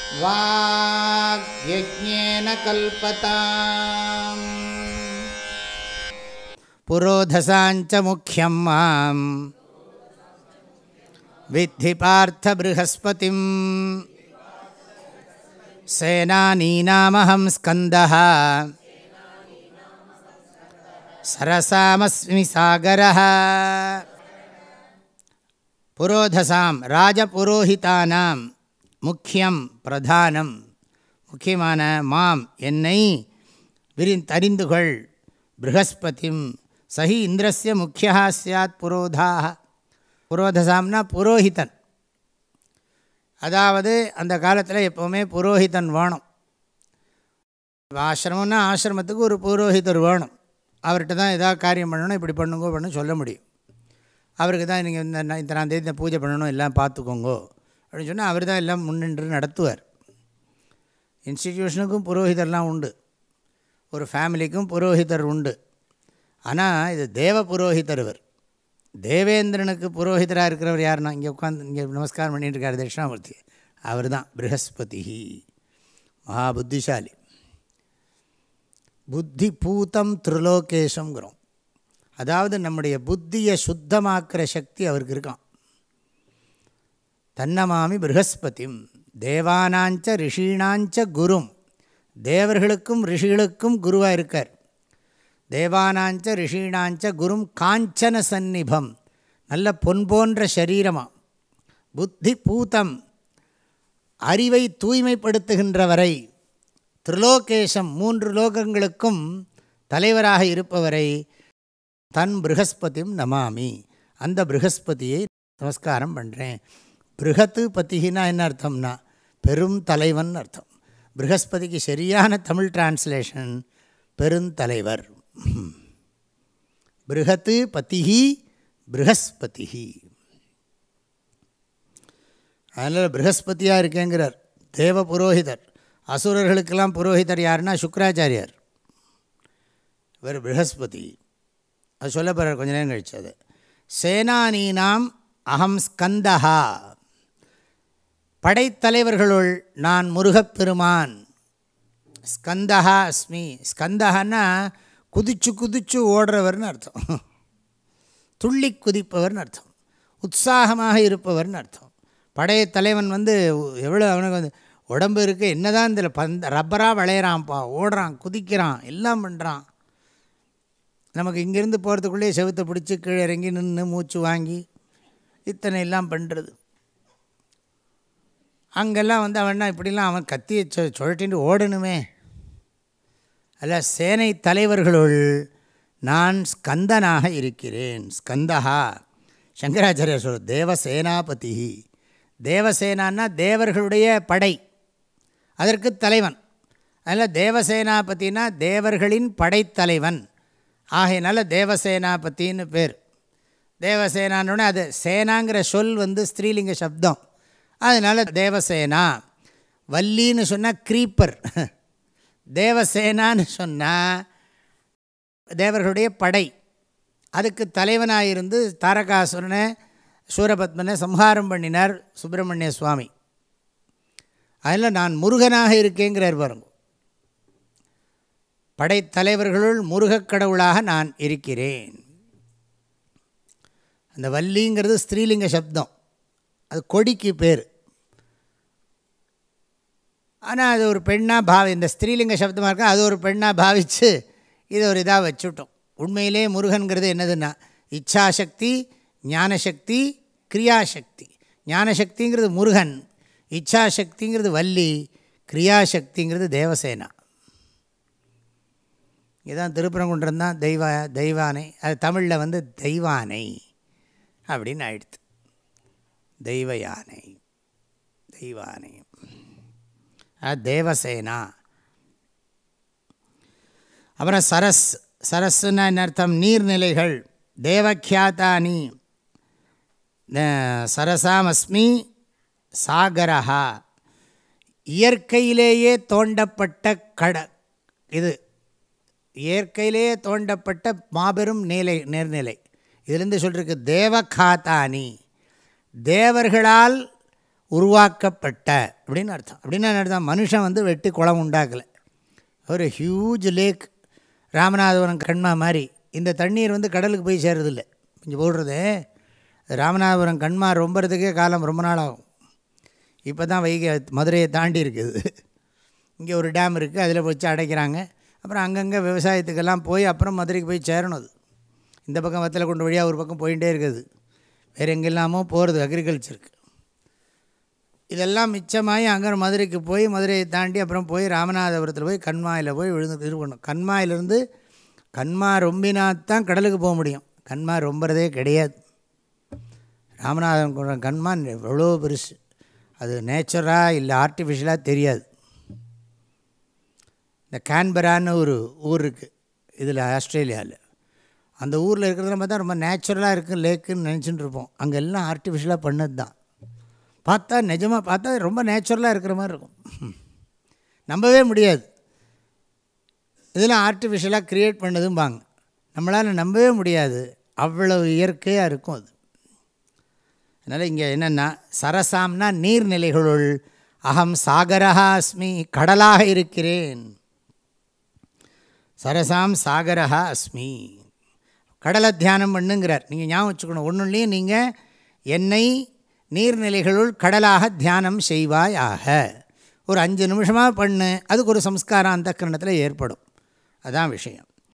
वाग्यज्ञेन कल्पताम् पुरोधसाञ्च मुख्यं माम् विद्धि पार्थबृहस्पतिम् सेनानीनामहं स्कन्दः सरसामस्मि सागरः புரோதசாம் ராஜபுரோஹிதானாம் முக்கியம் பிரதானம் முக்கியமான மாம் என்னை விரி தரிந்துகொள் ப்ரஹஸ்பதிம் சஹி இந்திரஸ்ய முக்கியா சாத் புரோதாக புரோதசாம்னா புரோஹிதன் அதாவது அந்த காலத்தில் எப்போவுமே புரோஹிதன் வேணும் ஆசிரமம்னா ஆசிரமத்துக்கு ஒரு புரோஹிதர் வேணும் அவர்கிட்ட தான் எதாவது காரியம் பண்ணணும் இப்படி பண்ணுங்கோ பண்ணணும் சொல்ல முடியும் அவருக்கு தான் நீங்கள் இந்த இத்தனாம் தேதி இந்த பூஜை பண்ணணும் எல்லாம் பார்த்துக்கோங்கோ அப்படின்னு சொன்னால் அவர் தான் எல்லாம் முன்னின்று நடத்துவார் இன்ஸ்டிடியூஷனுக்கும் புரோஹிதர்லாம் உண்டு ஒரு ஃபேமிலிக்கும் புரோஹிதர் உண்டு ஆனால் இது தேவ புரோஹிதர் இவர் தேவேந்திரனுக்கு புரோஹிதராக இருக்கிறவர் யாருன்னா இங்கே உட்காந்து இங்கே நமஸ்காரம் பண்ணிட்டு இருக்கார் தட்சிணாமூர்த்தி அவர் தான் ப்ரஹஸ்பதி மகா புத்திசாலி புத்தி பூத்தம் திருலோகேஷங்கிறோம் அதாவது நம்முடைய புத்தியை சுத்தமாக்குற சக்தி அவருக்கு இருக்கான் தன்னமாமி ப்ரஹஸ்பதிம் தேவானாஞ்ச ரிஷீணாஞ்ச குரும் தேவர்களுக்கும் ரிஷிகளுக்கும் குருவாக இருக்கார் தேவானாஞ்ச ரிஷீணாஞ்ச குரும் காஞ்சன சந்நிபம் நல்ல பொன் போன்ற சரீரமாக புத்தி பூதம் அறிவை தூய்மைப்படுத்துகின்றவரை திரிலோகேசம் மூன்று லோகங்களுக்கும் தலைவராக இருப்பவரை தன் ப்ரஹஸ்பதியும் நமாமி அந்த ப்ரஹஸ்பதியை நமஸ்காரம் பண்ணுறேன் ப்ரஹத்து பத்திகினா என்ன அர்த்தம்னா பெரும் தலைவன் அர்த்தம் ப்ரஹஸ்பதிக்கு சரியான தமிழ் டிரான்ஸ்லேஷன் பெருந்தலைவர் ப்ரஹத்து பத்திஹி ப்ரஹஸ்பதிஹி அதனால் ப்ரஹஸ்பதியாக இருக்கேங்கிறார் தேவ புரோஹிதர் அசுரர்களுக்கெல்லாம் புரோஹிதர் யாருன்னா சுக்கராச்சாரியார் இவர் ப்ரஹஸ்பதி அது சொல்ல போகிறார் கொஞ்ச நேரம் கழிச்சு அது சேனானீனாம் அகம் ஸ்கந்தஹா படைத்தலைவர்களுள் நான் முருகப்பெருமான் ஸ்கந்தஹா அஸ்மி ஸ்கந்தஹான்னா குதிச்சு குதிச்சு ஓடுறவர்னு அர்த்தம் துள்ளி குதிப்பவர்னு அர்த்தம் உற்சாகமாக இருப்பவர்னு அர்த்தம் படைத்தலைவன் வந்து எவ்வளோ அவனுக்கு வந்து உடம்பு இருக்குது என்ன தான் இதில் பந்த ரப்பராக விளையிறான்ப்பா ஓடுறான் குதிக்கிறான் எல்லாம் பண்ணுறான் நமக்கு இங்கேருந்து போகிறதுக்குள்ளேயே செவத்தை பிடிச்சி கீழே இறங்கி நின்று மூச்சு வாங்கி இத்தனை எல்லாம் பண்ணுறது அங்கெல்லாம் வந்து அவன்னா இப்படிலாம் அவன் கத்தியை சொ சுழட்டின்னு ஓடணுமே அல்ல சேனை தலைவர்களுள் நான் ஸ்கந்தனாக இருக்கிறேன் ஸ்கந்தஹா சங்கராச்சாரியர் சொல் தேவசேனாபதி தேவசேனான்னா தேவர்களுடைய படை அதற்கு தலைவன் அதில் தேவசேனாபதினா தேவர்களின் படைத்தலைவன் ஆகையினால தேவசேனாபத்தின்னு பேர் தேவசேனான்னு அது சேனாங்கிற சொல் வந்து ஸ்திரீலிங்க சப்தம் அதனால் தேவசேனா வள்ளின்னு சொன்னால் க்ரீப்பர் தேவசேனான்னு சொன்னால் தேவர்களுடைய படை அதுக்கு தலைவனாக இருந்து தாரகாசுரனை சூரபத்மனை சம்ஹாரம் பண்ணினார் சுப்பிரமணிய சுவாமி அதில் நான் முருகனாக இருக்கேங்கிறார் பாருங்க படைத்தலைவர்களுள் முருகக் கடவுளாக நான் இருக்கிறேன் அந்த வள்ளிங்கிறது ஸ்திரீலிங்க சப்தம் அது கொடிக்கு பேர் ஆனால் அது ஒரு பெண்ணாக பாவி இந்த ஸ்திரீலிங்க சப்தமாக இருக்கா அது ஒரு பெண்ணாக பாவித்து இதை ஒரு இதாக வச்சுட்டோம் உண்மையிலே முருகன்கிறது என்னதுன்னா இச்சாசக்தி ஞானசக்தி கிரியாசக்தி ஞானசக்திங்கிறது முருகன் இச்சாசக்திங்கிறது வள்ளி கிரியாசக்திங்கிறது தேவசேனா இதுதான் திருப்பரங்குன்றம் தான் தெய்வ தெய்வானை அது தமிழில் வந்து தெய்வானை அப்படின்னு ஆயிடுத்து தெய்வ யானை தெய்வானை அது தேவசேனா அப்புறம் சரஸ் சரஸ்ன்னா என்ன அர்த்தம் நீர்நிலைகள் தேவக்கியாத்தானி சரசாமஸ்மி சாகரஹா இயற்கையிலேயே தோண்டப்பட்ட கட இது இயற்கையிலேயே தோண்டப்பட்ட மாபெரும் நீலை நீர்நிலை இதிலிருந்து சொல்லிருக்கு தேவகாத்தானி தேவர்களால் உருவாக்கப்பட்ட அப்படின்னு அர்த்தம் அப்படின்னு என்ன அர்த்தம் மனுஷன் வந்து வெட்டி குளம் உண்டாக்கலை ஒரு ஹியூஜ் லேக் ராமநாதபுரம் கண்மா மாதிரி இந்த தண்ணீர் வந்து கடலுக்கு போய் சேருதில்லை இங்கே போடுறது ராமநாதபுரம் கண்மா ரொம்பறதுக்கே காலம் ரொம்ப நாள் ஆகும் இப்போ தான் வைகை மதுரையை தாண்டி இருக்குது இங்கே ஒரு டேம் இருக்குது அதில் வச்சு அடைக்கிறாங்க அப்புறம் அங்கங்கே விவசாயத்துக்கெல்லாம் போய் அப்புறம் மதுரைக்கு போய் சேரணும் அது இந்த பக்கம் வத்தலை கொண்டு வழியாக ஒரு பக்கம் போயிட்டே இருக்குது வேறு எங்கெல்லாமோ போகிறது அக்ரிகல்ச்சருக்கு இதெல்லாம் மிச்சமாகி அங்கே மதுரைக்கு போய் மதுரையை தாண்டி அப்புறம் போய் ராமநாதபுரத்தில் போய் கண்மாயில் போய் விழுந்து இது பண்ணணும் கண்மாயிலிருந்து கண்மா ரொம்பினாத்தான் கடலுக்கு போக முடியும் கண்மா ரொம்புறதே கிடையாது ராமநாதபுரம் கண்மா எவ்வளோ பெருசு அது நேச்சுராக இல்லை ஆர்டிஃபிஷியலாக தெரியாது இந்த கேன்பரான்னு ஒரு ஊர் இருக்குது இதில் ஆஸ்திரேலியாவில் அந்த ஊரில் இருக்கிறதுல பார்த்தா ரொம்ப நேச்சுரலாக இருக்குது லேக்குன்னு நினச்சிட்டு இருப்போம் அங்கே எல்லாம் ஆர்டிஃபிஷியலாக பண்ணது தான் பார்த்தா நிஜமாக பார்த்தா ரொம்ப நேச்சுரலாக இருக்கிற மாதிரி இருக்கும் நம்பவே முடியாது இதெல்லாம் ஆர்டிஃபிஷியலாக க்ரியேட் பண்ணதும்பாங்க நம்மளால் நம்பவே முடியாது அவ்வளவு இயற்கையாக இருக்கும் அது அதனால் இங்கே என்னென்னா சரசாம்னா நீர்நிலைகளுள் அகம் சாகரஹா அஸ்மி கடலாக இருக்கிறேன் சரசாம் சாகரஹா அஸ்மி கடலை தியானம் பண்ணுங்கிறார் நீங்கள் ஞாபகம் வச்சுக்கணும் ஒன்றுலேயும் நீங்கள் என்னை நீர்நிலைகளுள் கடலாக தியானம் செய்வாயாக ஒரு அஞ்சு நிமிஷமாக பண்ணு அதுக்கு ஒரு சம்ஸ்காரம் அந்த கரணத்தில் ஏற்படும் அதான் விஷயம்